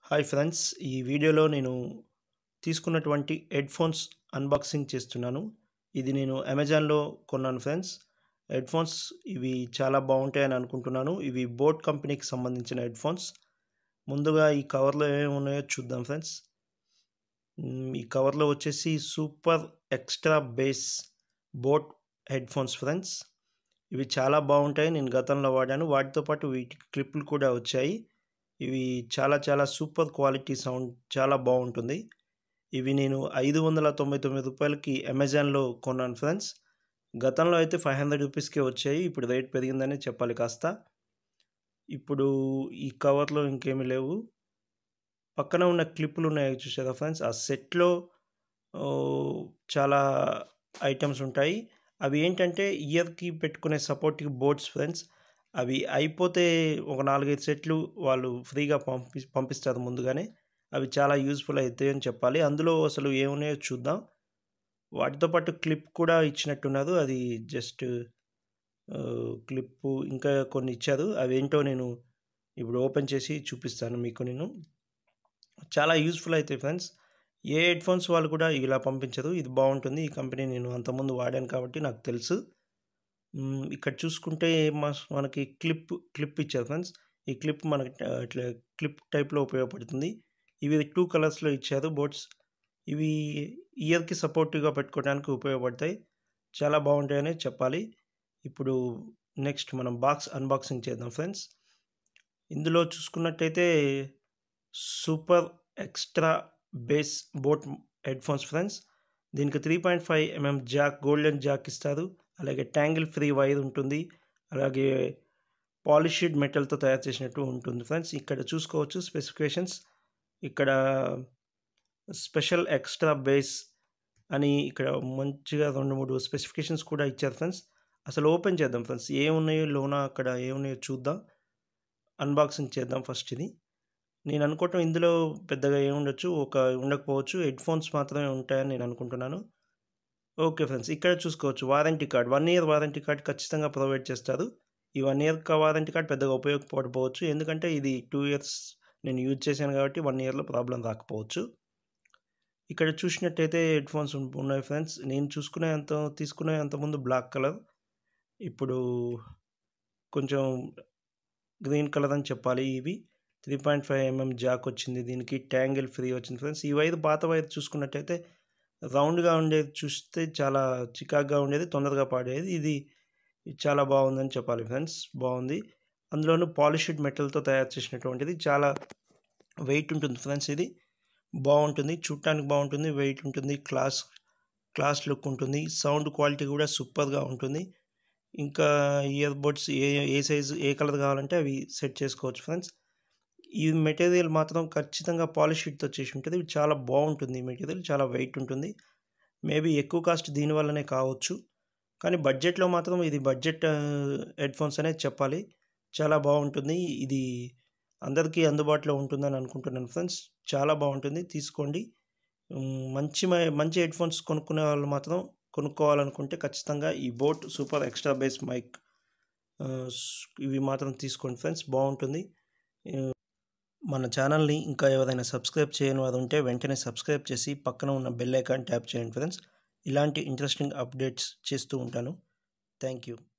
hi friends ఈ వీడియోలో నేను తీసుకున్నటువంటి హెడ్ఫోన్స్ అన్బాక్సింగ్ చేస్తున్నాను ఇది నేను అమెజాన్లో కొన్నాను ఫ్రెండ్స్ హెడ్ఫోన్స్ ఇవి చాలా బాగుంటాయని అనుకుంటున్నాను ఇవి బోట్ కంపెనీకి సంబంధించిన హెడ్ఫోన్స్ ముందుగా ఈ కవర్లో ఏమేమి ఉన్నాయో చూద్దాం ఫ్రెండ్స్ మ్, ఈ కవర్లో వచ్చేసి super extra bass boAt headphones friends ఇవి చాలా బాగుంటాయి నేను గతంలో వాడాను వాటితో పాటు వీటికి క్లిప్లు కూడా వచ్చాయి ఇవి చాలా చాలా సూపర్ క్వాలిటీ సౌండ్ చాలా బాగుంటుంది ఇవి నేను ఐదు వందల తొంభై తొమ్మిది రూపాయలకి అమెజాన్లో కొన్నాను ఫ్రెండ్స్ గతంలో అయితే ఫైవ్ హండ్రెడ్ రూపీస్కే వచ్చాయి ఇప్పుడు రేట్ పెరిగిందనే చెప్పాలి కాస్త ఇప్పుడు ఈ కవర్లో ఇంకేమీ లేవు పక్కన ఉన్న క్లిప్పులు ఉన్నాయి చూసారా ఫ్రెండ్స్ ఆ సెట్లో ఓ, చాలా ఐటమ్స్ ఉంటాయి అవి ఏంటంటే ఇయర్కి పెట్టుకునే సపోర్టివ్ బోర్డ్స్ ఫ్రెండ్స్ అవి అయిపోతే ఒక నాలుగైదు సెట్లు వాళ్ళు ఫ్రీగా పంపి పంపిస్తారు ముందుగానే అవి చాలా యూస్ఫుల్ అవుతాయి అని చెప్పాలి అందులో అసలు ఏమున్నాయో చూద్దాం వాటితో పాటు క్లిప్ కూడా ఇచ్చినట్టున్నారు అది జస్ట్ క్లిప్ ఇంకా కొన్ని ఇచ్చారు అవి ఏంటో నేను ఇప్పుడు ఓపెన్ చేసి చూపిస్తాను మీకు నేను చాలా యూస్ఫుల్ అవుతాయి ఫ్రెండ్స్ ఏ హెడ్ ఫోన్స్ వాళ్ళు కూడా ఇలా పంపించరు ఇది బాగుంటుంది ఈ కంపెనీ నేను అంతకుముందు వాడాను కాబట్టి నాకు తెలుసు మ్, ఇక్కడ చూసుకుంటే మా- మనకి క్లిప్ క్లిప్ ఇచ్చారు ఫ్రెండ్స్ ఈ క్లిప్ మనకి ట- ఇట్లా క్లిప్ టైప్లో ఉపయోగపడుతుంది ఇవి టూ కలర్స్లో ఇచ్చారు బోట్స్ ఇవి ఇయర్కి సపోర్టివ్గా పెట్టుకోవడానికి ఉపయోగపడతాయి చాలా బాగుంటాయని చెప్పాలి ఇప్పుడు నెక్స్ట్ మనం బాక్స్ అన్బాక్సింగ్ చేద్దాం ఫ్రెండ్స్ ఇందులో చూసుకున్నట్టయితే super extra bass boAt headphones friends దీనికి three point five MM jack golden jack ఇస్తారు అలాగే ట్యాంగిల్ ఫ్రీ వైర్ ఉంటుంది అలాగే పాలిషిడ్ మెటల్తో తయారు చేసినట్టు ఉంటుంది ఫ్రెండ్స్ ఇక్కడ చూసుకోవచ్చు స్పెసిఫికేషన్స్ ఇక్కడ స్పెషల్ ఎక్స్ట్రా బేస్ అని ఇక్కడ మంచిగా రెండు మూడు స్పెసిఫికేషన్స్ కూడా ఇచ్చారు ఫ్రెండ్స్ అసలు ఓపెన్ చేద్దాం ఫ్రెండ్స్ ఏమున్నాయో లోన అక్కడ ఏమున్నాయో చూద్దాం అన్బాక్సింగ్ చేద్దాం ఫస్ట్ ఇది నేను అనుకోవటం ఇందులో పెద్దగా ఏముండొచ్చు ఒక ఉండకపోవచ్చు హెడ్ ఫోన్స్ మాత్రమే ఉంటాయని నేను అనుకుంటున్నాను ఓకే ఫ్రెండ్స్ ఇక్కడ చూసుకోవచ్చు warranty card one year warranty card ఖచ్చితంగా ప్రొవైడ్ చేస్తారు ఈ వన్ ఇయర్ వారంటీ కార్డ్ పెద్దగా ఉపయోగపడకపోవచ్చు ఎందుకంటే ఇది టూ ఇయర్స్ నేను యూజ్ చేశాను కాబట్టి వన్ ఇయర్లో ప్రాబ్లం రాకపోవచ్చు ఇక్కడ చూసినట్టయితే హెడ్ ఫోన్స్ ఉన్నాయి ఫ్రెండ్స్ నేను చూసుకునే అంత తీసుకునే అంత ముందు బ్లాక్ కలర్ ఇప్పుడు కొంచెం గ్రీన్ కలర్ అని చెప్పాలి ఇవి three point five MM jack వచ్చింది దీనికి ట్యాంగిల్ ఫ్రీ వచ్చింది ఫ్రెండ్స్ ఈ వైర్ పాత వైర్ చూసుకున్నట్టయితే రౌండ్గా ఉండేది చూస్తే చాలా చికాగ్గా ఉండేది తొందరగా పాడేది ఇది ఇది చాలా బాగుందని చెప్పాలి ఫ్రెండ్స్ బాగుంది అందులోనూ పాలిషిడ్ మెటల్తో తయారు చేసినటువంటిది చాలా వెయిట్ ఉంటుంది ఫ్రెండ్స్ ఇది బాగుంటుంది చూడటానికి బాగుంటుంది వెయిట్ ఉంటుంది క్లాస్ క్లాస్ లుక్ ఉంటుంది సౌండ్ క్వాలిటీ కూడా సూపర్గా ఉంటుంది ఇంకా ఇయర్ బడ్స్ ఏ ఏ సైజు ఏ కలర్ కావాలంటే అవి సెట్ చేసుకోవచ్చు ఫ్రెండ్స్ ఈ మెటీరియల్ మాత్రం ఖచ్చితంగా పాలిష్ షీట్తో చేసి ఉంటుంది ఇది చాలా బాగుంటుంది ఈ మెటీరియల్ చాలా వెయిట్ ఉంటుంది మేబీ ఎక్కువ కాస్ట్ దీనివల్లనే కావచ్చు కానీ బడ్జెట్లో మాత్రం ఇది బడ్జెట్ హెడ్ ఫోన్స్ అనేది చెప్పాలి చాలా బాగుంటుంది ఇది అందరికీ అందుబాటులో ఉంటుందని అనుకుంటున్నాను ఫ్రెండ్స్ చాలా బాగుంటుంది తీసుకోండి ఉమ్, మంచి మ- మంచి హెడ్ ఫోన్స్ కొనుక్కునే వాళ్ళు మాత్రం కొనుక్కోవాలనుకుంటే ఖచ్చితంగా ఈ boAt super extra bass mic ఆ, స్- ఇవి మాత్రం తీసుకోండి ఫ్రెండ్స్ బాగుంటుంది ఆ, మన ఛానల్ని ఇంకా ఎవరైనా సబ్స్క్రైబ్ చేయని వారు ఉంటే వెంటనే సబ్స్క్రైబ్ చేసి పక్కన ఉన్న బెల్ ఐకాన్ ట్యాప్ చేయండి ఫ్రెండ్స్ ఇలాంటి ఇంట్రెస్టింగ్ అప్డేట్స్ చేస్తూ ఉంటాను థ్యాంక్ యూ